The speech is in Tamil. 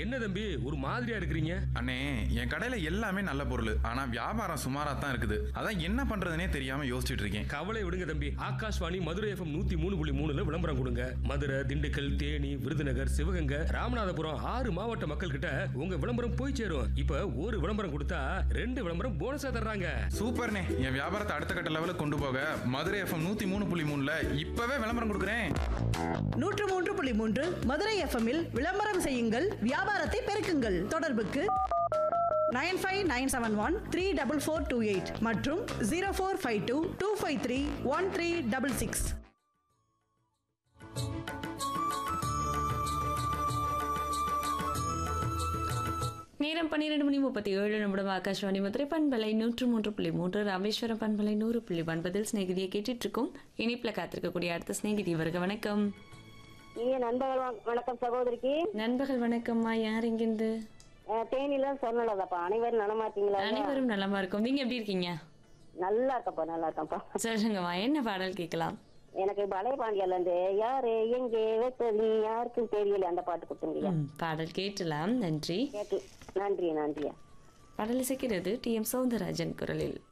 என்ன தம்பி ஒரு மாதிரியா இருக்கிறீங்க அண்ணே என் கடையில எல்லாமே நல்ல பொருள் ஆனா வியாபாரம் சுமாரா தான் இருக்குது அதான் என்ன பண்றதுனே தெரியாம யோசிச்சுட்டு இருக்கேன் கவலை விடுங்க தம்பி ஆகாஷ்வாணி மதுரை எஃப்எம் நூத்தி மூணு புள்ளி மூணுல விளம்பரம் கொடுங்க மதுரை திண்டுக்கல் தேனி விருதுநகர் சிவகங்கை ராமநாதபுரம் ஆறு மாவட்ட மக்கள் கிட்ட உங்க விளம்பரம் போய் சேரும் இப்ப ஒரு விளம்பரம் கொடுத்தா ரெண்டு விளம்பரம் போனஸா தர்றாங்க சூப்பர்ண்ணே என் வியாபாரத்தை அடுத்த கட்ட லெவலுக்கு கொண்டு போக மதுரை எஃப்எம் நூத்தி மூணு புள்ளி மூணுல இப்பவே விளம்பரம் கொடுக்குறேன் நூற்று மூன்று புள்ளி மூன்று மதுரை எஃப்எம்மில் விளம்பரம் செய்யுங்கள் வியாபாரத்தை பெருக்குங்கள் தொடர்புக்கு nine five nine seven one three double four two eight மற்றும் zero four five two two five three one three double six நேரம் பன்னிரெண்டு மணி முப்பத்தி ஏழு நிமிடம் ஆகாஷ்வாணி மதுரை பண்பலை நூற்று மூன்று புள்ளி மூன்று ராமேஸ்வரம் பண்பலை நூறு புள்ளி ஒன்பதில் சிநேகிதியை கேட்டுட்டு இருக்கோம் இனிப்புல காத்திருக்கக்கூடிய அடுத்த சிநேகிதி வருக வணக்கம் இனிய நண்பர்கள் வண- வணக்கம் சகோதரிக்கு நண்பர்கள் வணக்கம்மா யார் எங்கிருந்து அஹ், தேனில சொன்னலதாப்பா அனைவரும் நலமா இருக்கீங்களா அனைவரும் நலமா இருக்கும் நீங்க எப்படி இருக்கீங்க நல்லா இருக்கப்பா நல்லா இருக்கப்பா சொல்லுங்கம்மா என்ன பாடல் கேட்கலாம் எனக்கு பழைய பாண்டியால இருந்து யாரு எங்கே வெத்தலி யாருக்கும் தெரியல அந்த பாட்டு கொடுத்துருங்க ம், பாடல் கேட்டலாம் நன்றி கேட்டு நன்றி நன்றியா பாடல் இசைக்கிறது டி எம் சௌந்தரராஜன் குரலில்